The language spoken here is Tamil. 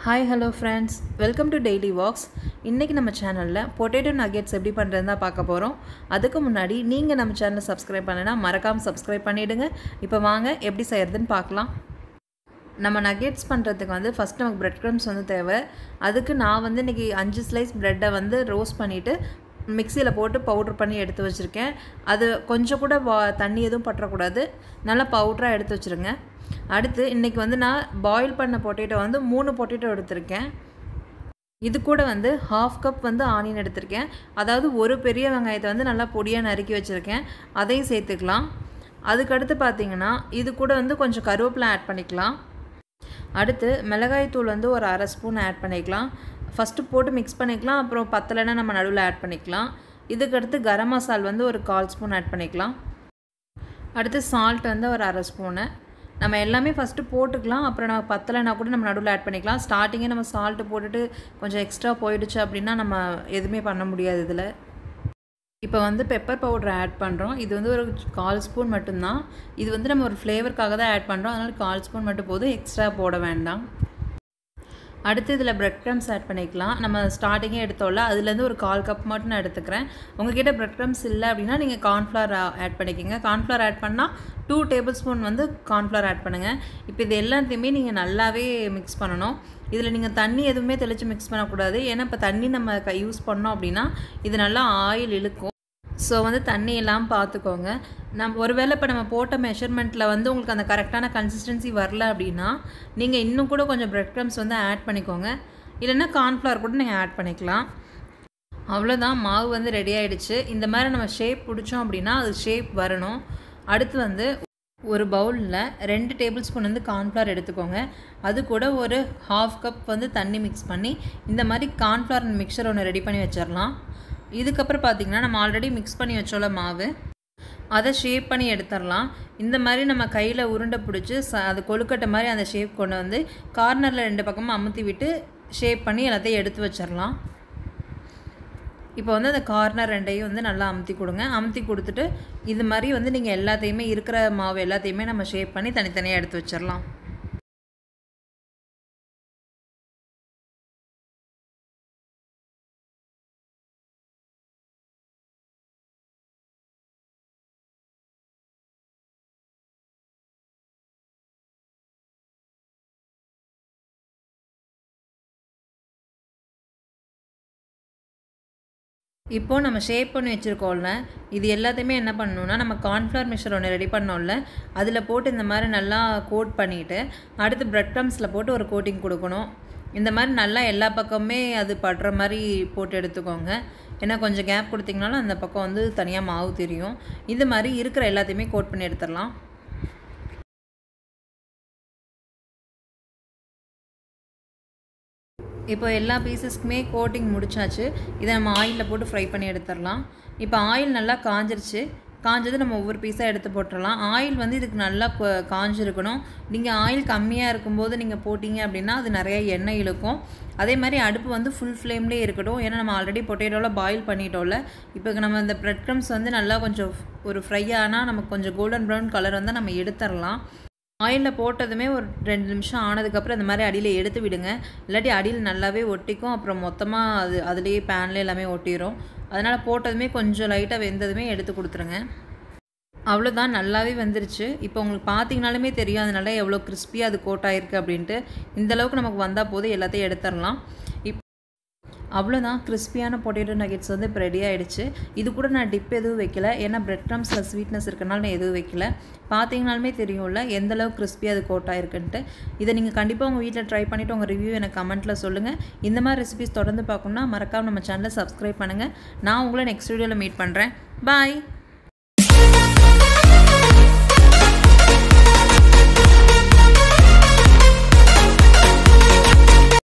hi hello friends welcome to daily vlogs இன்றைக்கி நம்ம சேனலில் பொட்டேட்டோ நகெட்ஸ் எப்படி பண்ணுறதுன்னு தான் பார்க்க போகிறோம் அதுக்கு முன்னாடி நீங்கள் நம்ம சேனலை சப்ஸ்கிரைப் பண்ணலைன்னா மறக்காமல் சப்ஸ்கிரைப் பண்ணிவிடுங்க இப்போ வாங்க எப்படி செய்கிறதுன்னு பார்க்கலாம் நம்ம நகெட்ஸ் பண்ணுறதுக்கு வந்து ஃபஸ்ட் நமக்கு பிரெட் க்ரம்ஸ் வந்து தேவை அதுக்கு நான் வந்து இன்றைக்கி அஞ்சு ஸ்லைஸ் ப்ரெட்டை வந்து ரோஸ்ட் பண்ணிவிட்டு மிக்சியில் போட்டு பவுட்ரு பண்ணி எடுத்து வச்சுருக்கேன் அது கொஞ்சம் கூட வா தண்ணி எதுவும் பற்றக்கூடாது நல்லா பவுட்ராக எடுத்து வச்சுருங்க அடுத்து இன்றைக்கி வந்து நான் பாயில் பண்ண பொட்டேட்டோ வந்து மூணு பொட்டேட்டோ எடுத்திருக்கேன் இது கூட வந்து ஹாஃப் கப் வந்து ஆனியன் எடுத்திருக்கேன் அதாவது ஒரு பெரிய வெங்காயத்தை வந்து நல்லா பொடியாக நறுக்கி வச்சுருக்கேன் அதையும் சேர்த்துக்கலாம் அதுக்கடுத்து பார்த்திங்கன்னா இது கூட வந்து கொஞ்சம் கருவேப்பிலை ஆட் பண்ணிக்கலாம் அடுத்து மிளகாய்த்தூள் வந்து ஒரு அரை ஸ்பூன் ஆட் பண்ணிக்கலாம் ஃபஸ்ட்டு போட்டு மிக்ஸ் பண்ணிக்கலாம் அப்புறம் பத்தலைன்னா நம்ம நடுவில் ஆட் பண்ணிக்கலாம் இதுக்கடுத்து கரம் மசால் வந்து ஒரு கால் ஸ்பூன் ஆட் பண்ணிக்கலாம் அடுத்து சால்ட் வந்து ஒரு அரை ஸ்பூனு நம்ம எல்லாமே ஃபஸ்ட்டு போட்டுக்கலாம் அப்புறம் நம்ம பத்தலைனா கூட நம்ம நடுவில் ஆட் பண்ணிக்கலாம் ஸ்டார்டிங்கே நம்ம சால்ட்டு போட்டுட்டு கொஞ்சம் எக்ஸ்ட்ரா போயிடுச்சு அப்படின்னா நம்ம எதுவுமே பண்ண முடியாது இதில் இப்போ வந்து பெப்பர் பவுடர் ஆட் பண்ணுறோம் இது வந்து ஒரு கால் ஸ்பூன் மட்டும்தான் இது வந்து நம்ம ஒரு ஃப்ளேவருக்காக தான் ஆட் பண்ணுறோம் அதனால் கால் ஸ்பூன் மட்டும் போதும் எக்ஸ்ட்ரா போட வேண்டாம் அடுத்து இதில் ப்ரெட் க்ரம்ஸ் ஆட் பண்ணிக்கலாம் நம்ம ஸ்டார்டிங்கே எடுத்தோம்ல அதுலேருந்து ஒரு கால் கப் மட்டும் நான் எடுத்துக்கிறேன் உங்ககிட்ட ப்ரெட் க்ரம்ஸ் இல்லை அப்படின்னா நீங்கள் கார்ன்ஃப்ளவர் ஆட் பண்ணிக்கோங்க கார்ன்ஃப்ளவர் ஆட் பண்ணால் டூ டேபிள் ஸ்பூன் வந்து கார்ன்ஃப்ளவர் ஆட் பண்ணுங்கள் இப்போ இது எல்லாத்தையுமே நீங்கள் நல்லாவே மிக்ஸ் பண்ணணும் இதில் நீங்கள் தண்ணி எதுவுமே தெளித்து மிக்ஸ் பண்ணக்கூடாது ஏன்னா இப்போ தண்ணி நம்ம க யூஸ் பண்ணோம் அப்படின்னா இது நல்லா ஆயில் இழுக்கும் ஸோ வந்து தண்ணி எல்லாம் பார்த்துக்கோங்க நம்ம ஒருவேளை இப்போ நம்ம போட்ட மெஷர்மெண்ட்டில் வந்து உங்களுக்கு அந்த கரெக்டான கன்சிஸ்டன்சி வரல அப்படின்னா நீங்கள் இன்னும் கூட கொஞ்சம் ப்ரெட் க்ரம்ஸ் வந்து ஆட் பண்ணிக்கோங்க இல்லைன்னா கார்ன்ஃப்ளவர் கூட நீங்கள் ஆட் பண்ணிக்கலாம் அவ்வளோதான் மாவு வந்து ரெடி ஆகிடுச்சு இந்த மாதிரி நம்ம ஷேப் பிடிச்சோம் அப்படின்னா அது ஷேப் வரணும் அடுத்து வந்து ஒரு பவுலில் ரெண்டு டேபிள் ஸ்பூன் வந்து கார்ன்ஃப்ளவர் எடுத்துக்கோங்க அது கூட ஒரு ஹாஃப் கப் வந்து தண்ணி மிக்ஸ் பண்ணி இந்த மாதிரி கார்ன்ஃப்ளவர் மிக்சர் ஒன்று ரெடி பண்ணி வச்சிடலாம் இதுக்கப்புறம் பார்த்திங்கன்னா நம்ம ஆல்ரெடி மிக்ஸ் பண்ணி வச்சோல மாவு அதை ஷேப் பண்ணி எடுத்துடலாம் இந்த மாதிரி நம்ம கையில் உருண்டை பிடிச்சி ச அது கொழுக்கட்டை மாதிரி அந்த ஷேப் கொண்டு வந்து கார்னரில் ரெண்டு பக்கமும் அமுத்தி விட்டு ஷேப் பண்ணி எல்லாத்தையும் எடுத்து வச்சிடலாம் இப்போ வந்து அந்த கார்னர் ரெண்டையும் வந்து நல்லா அமுத்தி கொடுங்க அமுத்தி கொடுத்துட்டு இது மாதிரி வந்து நீங்கள் எல்லாத்தையுமே இருக்கிற மாவு எல்லாத்தையுமே நம்ம ஷேப் பண்ணி தனித்தனியாக எடுத்து வச்சிடலாம் இப்போது நம்ம ஷேப் பண்ணி வச்சுருக்கோம்ல இது எல்லாத்தையுமே என்ன பண்ணணுன்னா நம்ம கார்ன்ஃப்ளவர் மிக்சர் ஒன்று ரெடி பண்ணோம்ல அதில் போட்டு இந்த மாதிரி நல்லா கோட் பண்ணிவிட்டு அடுத்து ப்ரெட் க்ரம்ஸில் போட்டு ஒரு கோட்டிங் கொடுக்கணும் இந்த மாதிரி நல்லா எல்லா பக்கமுமே அது படுற மாதிரி போட்டு எடுத்துக்கோங்க ஏன்னா கொஞ்சம் கேப் கொடுத்திங்கனாலும் அந்த பக்கம் வந்து தனியாக மாவு தெரியும் இது மாதிரி இருக்கிற எல்லாத்தையுமே கோட் பண்ணி எடுத்துடலாம் இப்போ எல்லா பீசஸ்க்குமே கோட்டிங் முடிச்சாச்சு இதை நம்ம ஆயிலில் போட்டு ஃப்ரை பண்ணி எடுத்துடலாம் இப்போ ஆயில் நல்லா காஞ்சிருச்சு காஞ்சது நம்ம ஒவ்வொரு பீஸாக எடுத்து போட்டுடலாம் ஆயில் வந்து இதுக்கு நல்லா காஞ்சிருக்கணும் நீங்கள் ஆயில் கம்மியாக இருக்கும்போது நீங்கள் போட்டிங்க அப்படின்னா அது நிறைய எண்ணெய் இழுக்கும் அதே மாதிரி அடுப்பு வந்து ஃபுல் ஃப்ளேம்லேயே இருக்கட்டும் ஏன்னா நம்ம ஆல்ரெடி பொட்டேட்டோவில் பாயில் பண்ணிட்டோம்ல இப்போ நம்ம இந்த ப்ரெட் க்ரம்ஸ் வந்து நல்லா கொஞ்சம் ஒரு ஃப்ரை ஆனால் நமக்கு கொஞ்சம் கோல்டன் ப்ரௌன் கலர் வந்து நம்ம எடுத்துடலாம் ஆயிலில் போட்டதுமே ஒரு ரெண்டு நிமிஷம் ஆனதுக்கப்புறம் இந்த மாதிரி அடியில் எடுத்து விடுங்க இல்லாட்டி அடியில் நல்லாவே ஒட்டிக்கும் அப்புறம் மொத்தமாக அது அதுலேயே பேன்லேயே எல்லாமே ஒட்டிடும் அதனால் போட்டதுமே கொஞ்சம் லைட்டாக வெந்ததுமே எடுத்து கொடுத்துருங்க அவ்வளோதான் நல்லாவே வந்துருச்சு இப்போ உங்களுக்கு பார்த்தீங்கனாலுமே தெரியும் அதனால எவ்வளோ கிறிஸ்பியாக அது கோட் ஆகிருக்கு அப்படின்ட்டு இந்தளவுக்கு நமக்கு வந்தால் போது எல்லாத்தையும் எடுத்துடலாம் இப் அவ்வளோதான் கிறிஸ்பியான பொட்டேட்டோ நகெட்ஸ் வந்து இப்போ ரெடி ஆகிடுச்சு இது கூட நான் டிப் எதுவும் வைக்கல ஏன்னா பிரெட் க்ரம்ஸில் ஸ்வீட்னஸ் இருக்கனால நான் எதுவும் வைக்கல பார்த்தீங்கனாலுமே தெரியும்ல எந்தளவு கிறிஸ்பியாக அது கோட் ஆகிருக்குன்ட்டு இதை நீங்கள் கண்டிப்பாக உங்கள் வீட்டில் ட்ரை பண்ணிவிட்டு உங்கள் ரிவ்யூ எனக்கு கமெண்ட்டில் சொல்லுங்கள் இந்த மாதிரி ரெசிபிஸ் தொடர்ந்து பார்க்கணுன்னா மறக்காம நம்ம சேனலை சப்ஸ்கிரைப் பண்ணுங்கள் நான் உங்களை நெக்ஸ்ட் வீடியோவில் மீட் பண்ணுறேன் பாய்